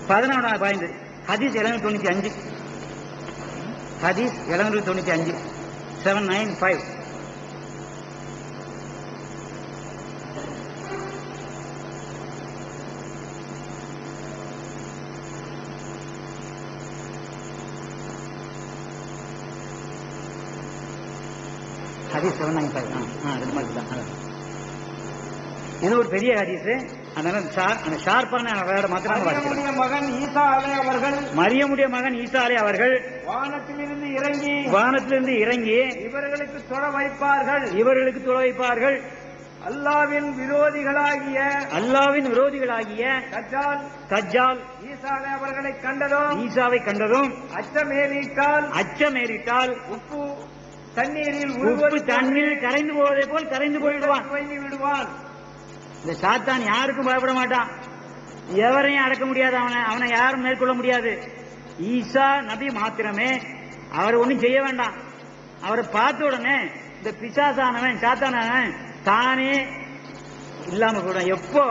பதினொன்றாவது பாயிண்ட் ஹதீஸ் எழுநூத்தி தொண்ணூத்தி அஞ்சு ஹதீஸ் எழுநூத்தி தொண்ணூத்தி அஞ்சு செவன் நைன் ஃபைவ் ஹதீஸ் செவன் நைன் ஃபைவ் ஆ ரெண்டு மாதிரி தான் அதான். இது ஒரு பெரிய ஹதீஸ் அதனால ஷா- அந்த ஷார்ப்பான வேர்டை மாத்திரம் நம்ம வாசிக்கிறோம் மரியமுடைய மகன் ஈசா அலை அவர்கள் மரியமுடைய மகன் ஈசாலே அவர்கள் வானத்திலிருந்து இறங்கி வானத்திலிருந்து இறங்கி இவர்களுக்கு தொட வைப்பார்கள் இவர்களுக்கு தொலை வைப்பார்கள் அல்லாவின் விரோதிகளாகிய அல்லாவின் விரோதிகளாகிய கஜால் தஜ்ஜால் ஈசா அலை அவர்களை கண்டதும் ஈசாவை கண்டதும் அச்சமேறிட்டால் அச்சமேறிட்டால் உப்பு தண்ணீரில் உப்பு உருவது தண்ணீர் கரைந்து போவதை போல் கரைந்து போய்விடுவான் துவங்கி விடுவான் இந்த சாத்தான் யாருக்கும் பயப்பட மாட்டான் எவரையும் அடக்க முடியாது அவனை அவனை யாரும் மேற்கொள்ள முடியாது ஈசா நபி மாத்திரமே அவர் ஒண்ணும் செய்ய வேண்டாம் அவரை பார்த்த உடனே இந்த பிசாசானவன் சாத்தானவன் தானே இல்லாம கூட எப்போ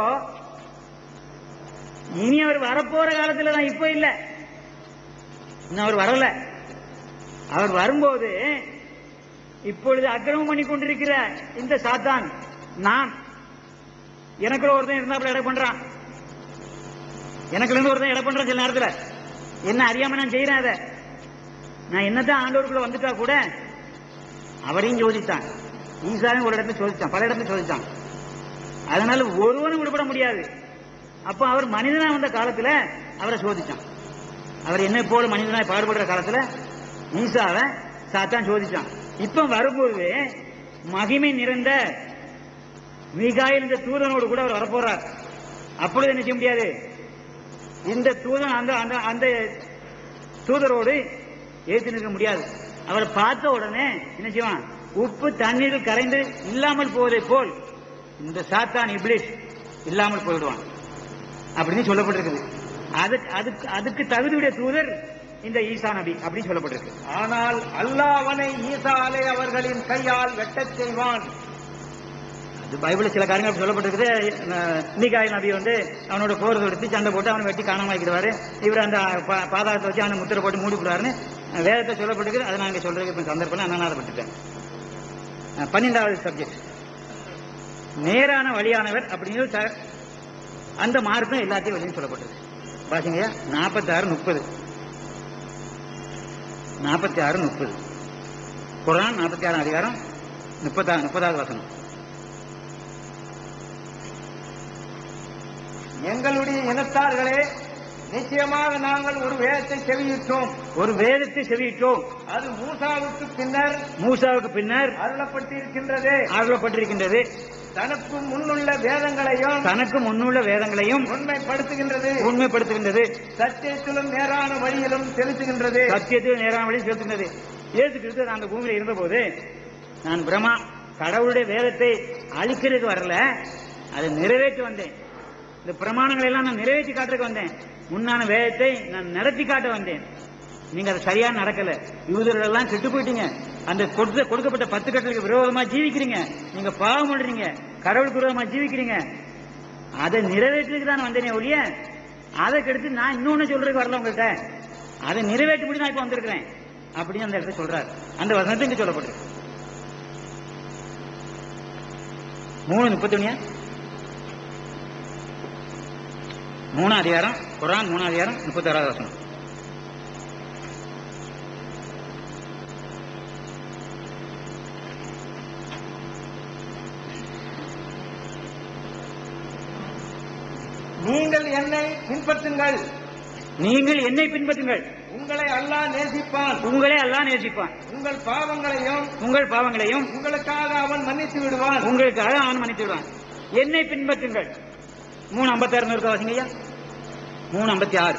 இனி அவர் வரப்போற காலத்துல தான் இப்ப இல்ல இன்னும் அவர் வரல அவர் வரும்போது இப்பொழுது அக்கிரமம் பண்ணி கொண்டிருக்கிற இந்த சாத்தான் நான் எனக்குள்ள ஒருத்தன் இருந்தாப்புல எடை பண்றான் எனக்குள்ள இருந்து ஒருத்தன் எடை பண்றான் சில நேரத்துல என்ன அறியாம நான் செய்யறேன் அதை நான் என்னதான் ஆண்டவருக்குள்ள வந்துட்டா கூட அவரையும் சோதித்தான் ஈசாவையும் ஒரு இடத்துல சோதிச்சான் பல இடத்துல சோதிச்சான் அதனால ஒருவனும் விடுபட முடியாது அப்ப அவர் மனிதனா வந்த காலத்துல அவரை சோதிச்சான் அவர் என்ன போல மனிதனாய் பாடுபடுற காலத்துல ஈசாவை சாத்தான் சோதிச்சான் இப்ப வரும்போது மகிமை நிறைந்த மீகாயில் இந்த தூதனோடு கூட அவர் வரப்போறார் அப்பொழுது என்ன செய்ய முடியாது இந்த தூதன் அந்த அந்த அந்த தூதரோடு ஏற்று நிற்க முடியாது அவரை பார்த்த உடனே என்ன செய்வான் உப்பு தண்ணீரில் கரைந்து இல்லாமல் போவதை போல் இந்த சாத்தான் இப்ளிஸ் இல்லாமல் போயிடுவான் அப்படின்னு சொல்லப்பட்டிருக்குது அதுக்கு அதுக்கு அதுக்கு தகுதியுடைய தூதர் இந்த ஈசா நபி அப்படின்னு சொல்லப்பட்டிருக்கு ஆனால் அல்லாஹ் அவனை ஈசா அலை அவர்களின் கையால் வெட்டச் செய்வான் அது பைபிள் சில காரியங்கள் அப்படி சொல்லப்பட்டிருக்குது அஹ், மீகாயில் நபி வந்து அவனோட போர் தொடுத்து சண்டை போட்டு அவனை வெட்டி காணாம ஆக்கிடுவாரு இவர் அந்த பா- பாதாளத்தை வச்சு அவனை முத்திரை போட்டு மூடி விடுவாருன்னு அஹ், வேதத்தை சொல்லப்பட்டிருக்கு அதை நாங்க சொல்றதுக்கு இப்ப சந்தர்ப்பம் நான் அதை விட்டுட்டேன் அஹ், பன்னெண்டாவது சப்ஜெக்ட் நேரான வழியானவர் அப்படின்னு ச- அந்த மார்க்கம் எல்லாத்தையும் வெளியும் சொல்லப்பட்டிருக்கு பாத்தீங்க நாற்பத்தாறு முப்பது நாற்பத்தி ஆறு முப்பது குரான் நாற்பத்தி ஆறாம் அதிகாரம் முப்பத்தாறு முப்பதாவது வசனம் எங்களுடைய இனத்தார்களே நிச்சயமாக நாங்கள் ஒரு வேதத்தை செவியிட்டோம் ஒரு வேதத்தை செவியிட்டோம் அது மூசாவுக்கு பின்னர் மூசாவுக்கு பின்னர் அருளப்பட்டிருக்கின்றது அருளப்பட்டிருக்கின்றது தனக்கு முன்னுள்ள வேதங்களையும் தனக்கு முன்னுள்ள வேதங்களையும் உண்மைப்படுத்துகின்றது உண்மைப்படுத்துகின்றது சத்தியத்திலும் நேரான வழியிலும் செலுத்துகின்றது சத்தியத்தில் நேரான வழி செலுத்துகின்றது இயேசு கிறிஸ்து அந்த பூமியில இருந்தபோது நான் பிரம்மா கடவுளுடைய வேதத்தை அழிக்கிறதுக்கு வரல அதை நிறைவேற்றி வந்தேன் இந்த பிரமாணங்களை எல்லாம் நான் நிறைவேற்றி காட்டுறதுக்கு வந்தேன் முன்னான வேதத்தை நான் நடத்தி காட்ட வந்தேன் நீங்க அதை சரியா நடக்கல யூதர்கள் எல்லாம் கெட்டு போயிட்டீங்க அந்த கொடுத்த கொடுக்கப்பட்ட பத்து கட்டளைக்கு விரோதமா ஜீவிக்கிறீங்க நீங்க பாவம் பண்றீங்க கடவுளுக்கு விரோதமா ஜீவிக்கிறீங்க அதை நிறைவேற்றுறதுக்கு தான் வந்தேனே ஒழிய அதை கெடுத்து நான் இன்னொன்னு சொல்றதுக்கு வரல உங்கள்கிட்ட அதை நிறைவேற்றி நான் இப்ப வந்திருக்கிறேன் அப்படின்னு அந்த இடத்துல சொல்றாரு அந்த வசனத்தை இங்க சொல்லப்பட்டிருக்கு மூணு முப்பத்தி ஒண்ணியா மூணு அதிகாரம் குரான் மூணு அதிகாரம் முப்பத்தி ஆறாவது வசனம் நீங்கள் என்னை பின்பற்றுங்கள் நீங்கள் என்னை பின்பற்றுங்கள் உங்களை அல்லாஹ் நேசிப்பான் உங்களே எல்லாம் நேசிப்பான் உங்கள் பாவங்களையும் உங்கள் பாவங்களையும் உங்களுக்காக அவன் மன்னித்து விடுவான் உங்களுக்காக அவன் மன்னித்து விடுவான் என்னை பின்பற்றுங்கள் மூணு ஐம்பத்தி ஆறு இருக்க வாசிங்க ஐயா மூணு ஐம்பத்தி ஆறு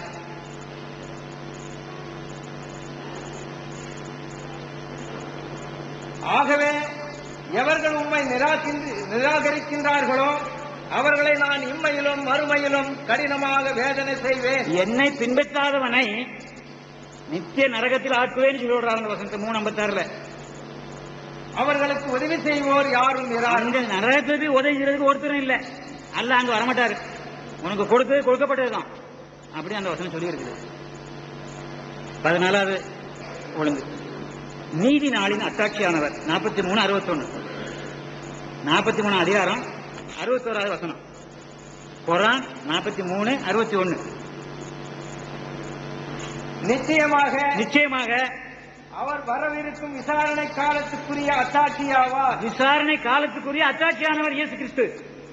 ஆகவே எவர்கள் உம்மை நிராகின்ற- நிராகரிக்கின்றார்களோ அவர்களை நான் இம்மையிலும் மறுமையிலும் கடினமாக வேதனை செய்வேன் என்னை பின்பற்றாதவனை நித்திய நரகத்தில் ஆக்குவேன்னு சொல்லிடுறாங்க அந்த வசனத்தை மூணு ஐம்பத்தி ஆறுல அவர்களுக்கு உதவி செய்வோர் யாரும் இரார் அந்த நரகத்துக்கு உதவி செய்யறதுக்கு ஒருத்தரும் இல்ல அல்ல அங்க வரமாட்டாரு உனக்கு கொடுத்தது கொடுக்கப்பட்டதுதான் அப்படி அந்த வசனம் சொல்லி இருக்குது பதினாலாவது ஒழுங்கு நீதி நாளின் அத்தாட்சியானவர் நாற்பத்தி மூணு அறுபத்தொன்னு நாற்பத்தி மூணு அதிகாரம் அறுபத்தோராவது வசனம் குரான் நாற்பத்தி மூணு அறுபத்தி ஒன்னு நிச்சயமாக நிச்சயமாக அவர் வரவிருக்கும் விசாரணை காலத்துக்குரிய அத்தாட்சியாவார் விசாரணை காலத்துக்குரிய அத்தாட்சியானவர் இயேசு கிறிஸ்து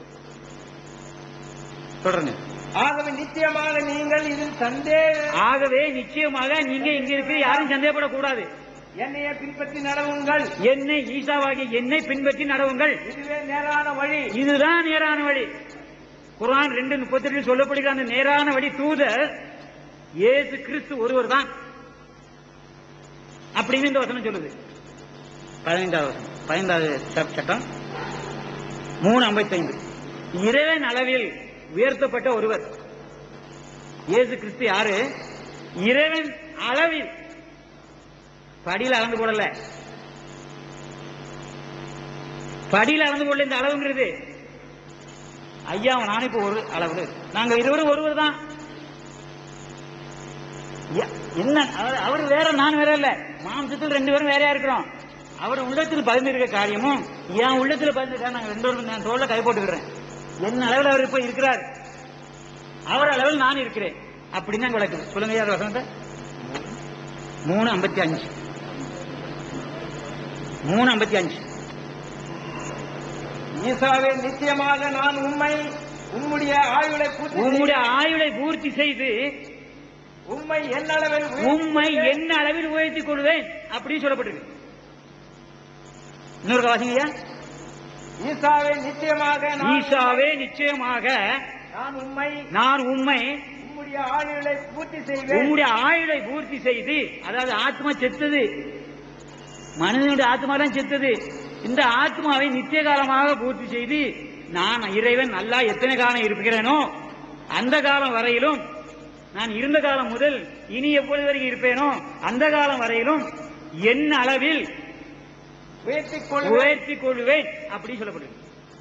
தொடருங்க ஆகவே நிச்சயமாக நீங்கள் இதில் சந்தேக ஆகவே நிச்சயமாக நீங்க இங்க இருக்கிற யாரும் சந்தேகப்படக்கூடாது என்னைய பின்பற்றி நடவுங்கள் என்னை ஈசாவாகிய என்னை பின்பற்றி நடவுங்கள் இதுவே நேரான வழி இதுதான் நேரான வழி குர்ஆன் ரெண்டு முப்பத்தி சொல்லப்படுகிற அந்த நேரான வழி தூதர் இயேசு கிறிஸ்து ஒருவர் தான் அப்படின்னு இந்த வசனம் சொல்லுது பதினைந்தாவது வசனம் பதினைந்தாவது சட்- சட்டம் மூணு ஐம்பத்தைந்து இறைவன் அளவில் உயர்த்தப்பட்ட ஒருவர் இயேசு கிறிஸ்து யாரு இறைவன் அளவில் படியில் அளந்து போடல படியில் அளந்து போடல இந்த அளவுங்கிறது ஐயா நானும் இப்ப ஒரு அளவு நாங்க இருவரும் ஒருவர் தான் ய- என்ன அவர்- அவர் வேற நான் வேற இல்ல மாம்சத்தில் ரெண்டு பேரும் வேறையா இருக்கிறோம் அவர் உள்ளத்தில் பதிந்திருக்க காரியமும் என் உள்ளத்தில் பதிந்திருக்க நாங்க ரெண்டு பேரும் நான் தோல்ல கை போட்டுக்கிறேன் என்ன அளவில் அவர் இப்ப இருக்கிறார் அவர் அளவில் நான் இருக்கிறேன் அப்படின்னு தான் விளக்குது சொல்லுங்க யார் வசனத்தை மூணு ஐம்பத்தி அஞ்சு மூணு ஐம்பத்தி அஞ்சு ஈசாவே நிச்சயமாக நான் உண்மை உம்முடைய ஆயுளை பூர்த்தி உம்முடைய ஆயுளை பூர்த்தி செய்து உண்மை என்னளவில் உயர்த்தி உம்மை என்ன அளவில் உயர்த்திக் கொள்வேன் அப்படின்னு சொல்லப்பட்டிருக்கு இன்னொரு வாசிங்கய்யா ஈசாவே நிச்சயமாக நான் ஈசாவே நிச்சயமாக நான் உண்மை நான் உண்மை உம்முடைய ஆயுளை பூர்த்தி செய்வேன் உம்முடைய ஆயுளை பூர்த்தி செய்து அதாவது ஆத்மா செத்தது மனிதனுடைய ஆத்மா தான் செத்தது இந்த ஆத்மாவை நித்திய காலமாக பூர்த்தி செய்து நான் இறைவன் நல்லா எத்தனை காலம் இருக்கிறேனோ அந்த காலம் வரையிலும் நான் இருந்த காலம் முதல் இனி எப்பொழுது வரைக்கும் இருப்பேனோ அந்த காலம் வரையிலும் என் அளவில் உயர்த்திக் கொள்வேன் உயர்த்திக் கொள்வேன் அப்படி சொல்லப்படுது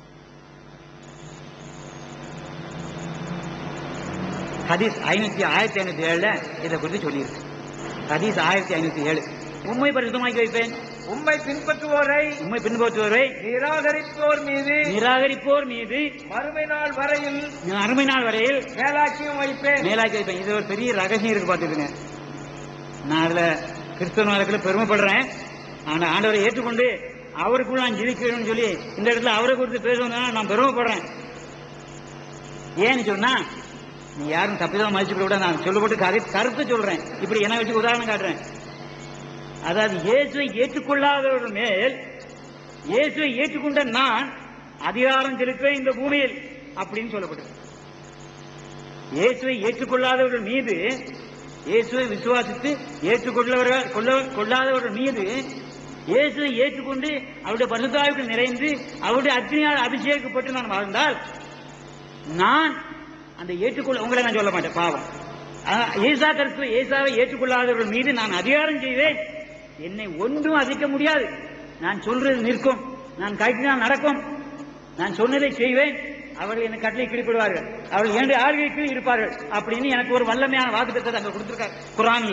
ஹதீஸ் ஐநூத்தி ஆயிரத்தி ஐநூத்தி ஏழுல இதை குறித்து சொல்லியிருக்கு ஹதீஸ் ஆயிரத்தி ஐநூத்தி ஏழு உண்மை பரிசுத்தமாக்கி வைப்பேன் உம்மை பின்பற்றுவோரை உண்மை பின்பற்றுவரை நிராகரிப்போர் மீது நிராகரிப்போர் மீது மறுமை நாள் வரையில் அருமை நாள் வரையில் மேலாட்சியம் வைப்பேன் மேலாக்கி வைப்பேன் இது ஒரு பெரிய ரகசியம் இருக்கு பார்த்துக்குங்க நான் அதுல கிறிஸ்தவ வாழ்க்கையில பெருமைப்படுறேன் ஆனா ஆண்டவரை ஏற்றுக்கொண்டு அவருக்குள்ள நான் ஜீவிக்கணும்னு சொல்லி இந்த இடத்துல அவரை குறித்து பேசுவதுனால நான் பெருமைப்படுறேன் ஏன்னு சொன்னா நீ யாரும் தப்பிதான் மதிச்சுக்க விட நான் சொல்லப்பட்டு கரு கருத்து சொல்றேன் இப்படி என்ன வச்சு உதாரணம் காட்டுறேன் அதாவது இயேசுவை ஏற்றுக்கொள்ளாதவர்கள் மேல் இயேசுவை ஏற்றுக்கொண்ட நான் அதிகாரம் செலுத்துவேன் இந்த பூமியில் அப்படின்னு சொல்லப்பட்டது இயேசுவை ஏற்றுக்கொள்ளாதவர்கள் மீது இயேசுவை விசுவாசித்து ஏற்றுக்கொள்ளவர்கள் கொள்ள- கொள்ளாதவர்கள் மீது இயேசுவை ஏற்றுக்கொண்டு அவருடைய பரிசுத்தாய்வுக்கு நிறைந்து அவருடைய அக்னியால் அபிஷேகப்பட்டு நான் வாழ்ந்தால் நான் அந்த ஏற்றுக்கொள்ள உங்களை நான் சொல்ல மாட்டேன் பாவம் ஆஹ், ஈசா கருத்து ஈசாவை ஏற்றுக்கொள்ளாதவர்கள் மீது நான் அதிகாரம் செய்வேன் என்னை ஒன்றும் அதிக்க முடியாது நான் சொல்றது நிற்கும் நான் கட்டினால் நடக்கும் நான் சொன்னதை செய்வேன் அவர்கள் எனக்கு கட்டளை கீழ்ப்படுவார்கள் அவர்கள் இரண்டு ஆளுகைக்கு இருப்பார்கள் அப்படின்னு எனக்கு ஒரு வல்லமையான வாக்கு திட்டத்தை அங்க கொடுத்திருக்காரு குரான்ல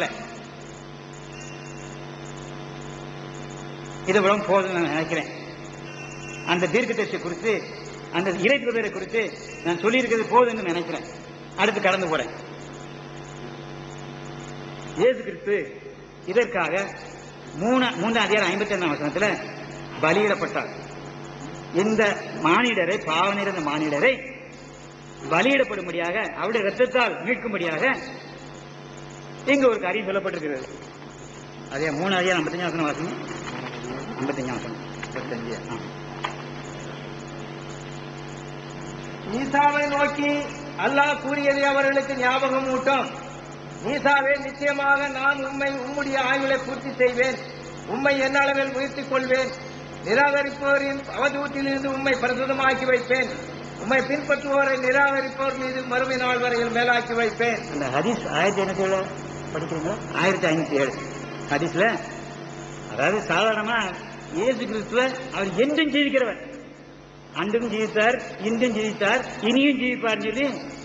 இது விட போதும் நான் நினைக்கிறேன் அந்த தீர்க்கதரிசி குறித்து அந்த இறை தூதரை குறித்து நான் சொல்லியிருக்கிறது போதும்னு நினைக்கிறேன் அடுத்து கடந்து போறேன் இயேசு கிறிஸ்து இதற்காக மூணு மூணாம் அதிகாரம் ஐம்பத்தி ரெண்டாம் வசனத்துல பலியிடப்பட்டார் இந்த மானிடரை பாவ நிறைந்த மானிடரை பலியிடப்படும்படியாக அவருடைய ரத்தத்தால் மீட்கும்படியாக இங்க ஒரு காரியம் சொல்லப்பட்டிருக்கிறது அதே மூணு அதிகாரம் ஐம்பத்தஞ்சாம் வசனம் வாசிங்க ஐம்பத்தஞ்சாம் வசனம் இருபத்தஞ்சு ஆ. ஈசாவை நோக்கி அல்லாஹ் கூறியதை அவர்களுக்கு ஞாபகம் ஊட்டும் ஈசாவே நிச்சயமாக நான் உம்மை உம்முடைய ஆயுளை பூர்த்தி செய்வேன் உம்மை என்ன அளவில் உயர்த்திக் கொள்வேன் நிராகரிப்போரின் அவதூட்டிலிருந்து உம்மை பரிசுத்தமாக்கி வைப்பேன் உம்மை பின்பற்றுவோரை நிராகரிப்போர் மீது மறுமை நாள் வரையில் மேலாக்கி வைப்பேன் அந்த ஹதீஸ் ஆயிரத்தி ஐநூத்தி ஏழு படிக்கிறீங்களா ஆயிரத்தி ஐநூத்தி ஏழு ஹதீஸ்ல அதாவது சாதாரணமா இயேசு கிறிஸ்துவ அவர் என்றும் ஜீவிக்கிறவர் அன்றும் ஜீவித்தார் இன்றும் ஜீவித்தார் இனியும் ஜீவிப்பார்னு சொல்லி